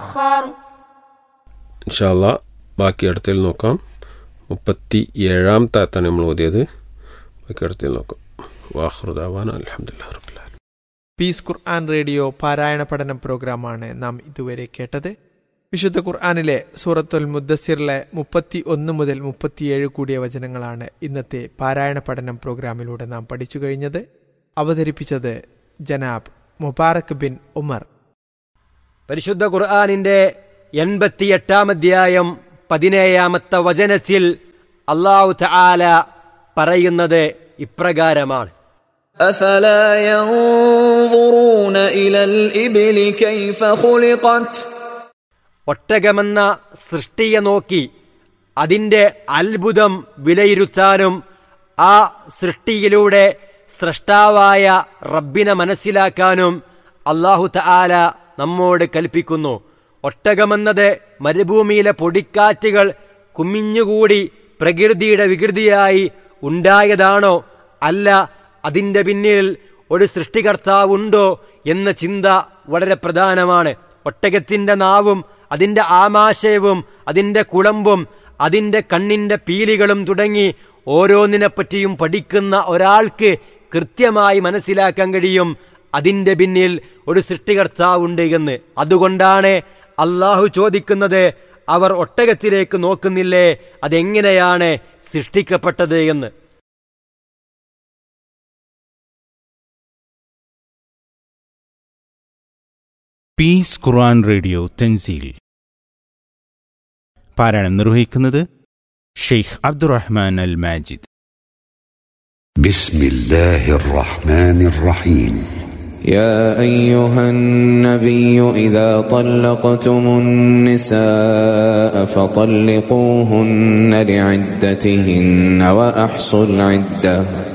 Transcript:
فخر ഇൻഷാല്ല ബാക്കി അടുത്തിൽ നോക്കാം മുപ്പത്തി ഏഴാമത്തെ നമ്മൾ ഓതിയത് ബാക്കി അടുത്തിൽ നോക്കാം വാഹൃദാവാൻ അലഹമുല്ലാ റബ്ബുലാൽ പീസ് ഖുർആൻ റേഡിയോ പാരായണ പഠനം പ്രോഗ്രാമാണ് നാം ഇതുവരെ കേട്ടത് വിശുദ്ധ ഖുർആാനിലെ സൂറത്തുൽ മുദ്ദസിറിലെ മുപ്പത്തി ഒന്ന് മുതൽ മുപ്പത്തിയേഴ് കൂടിയ വചനങ്ങളാണ് ഇന്നത്തെ പാരായണ പഠനം പ്രോഗ്രാമിലൂടെ നാം പഠിച്ചു കഴിഞ്ഞത് അവതരിപ്പിച്ചത് ജനാബ് മുബാറക് ബിൻ ഉമർ പരിശുദ്ധ ഖുർആാനിന്റെ എൺപത്തിയെട്ടാം അധ്യായം പതിനേഴാമത്തെ വചനത്തിൽ അള്ളാഹു തആല പറയുന്നത് ഇപ്രകാരമാണ് أفلا ينظرون إلى الإبل كيف خلقت ഒട്ടകമെന്ന സൃഷ്ടിയെ നോക്കി അതിന്റെ അത്ഭുതം വിലയിരുത്താനും ആ സൃഷ്ടിയിലൂടെ സ്രഷ്ടാവായ റബ്ബിനെ മനസ്സിലാക്കാനും അള്ളാഹു തആല നമ്മോട് കൽപ്പിക്കുന്നു ഒട്ടകമെന്നത് മരുഭൂമിയിലെ പൊടിക്കാറ്റുകൾ കുമിഞ്ഞുകൂടി പ്രകൃതിയുടെ വികൃതിയായി ഉണ്ടായതാണോ അല്ല അതിന്റെ പിന്നിൽ ഒരു സൃഷ്ടികർത്താവുണ്ടോ എന്ന ചിന്ത വളരെ പ്രധാനമാണ് ഒട്ടകത്തിന്റെ നാവും അതിന്റെ ആമാശയവും അതിന്റെ കുളമ്പും അതിന്റെ കണ്ണിന്റെ പീലികളും തുടങ്ങി ഓരോന്നിനെപ്പറ്റിയും പഠിക്കുന്ന ഒരാൾക്ക് കൃത്യമായി മനസ്സിലാക്കാൻ കഴിയും അതിന്റെ പിന്നിൽ ഒരു സൃഷ്ടികർത്താവുണ്ട് എന്ന് അതുകൊണ്ടാണ് അള്ളാഹു ചോദിക്കുന്നത് അവർ ഒട്ടകത്തിലേക്ക് നോക്കുന്നില്ലേ അതെങ്ങനെയാണ് സൃഷ്ടിക്കപ്പെട്ടത് എന്ന് പീസ് ഖുർആൻ റേഡിയോ തെൻസീൽ പാരായണം നിർവഹിക്കുന്നത് ഷെയ്ഖ് അബ്ദുറഹ്മാൻ അൽ മാജിദ് بسم الله الرحمن الرحيم يا أيها النبي إذا طلقتم النساء فطلقوهن لعدتهن وأحصوا العدة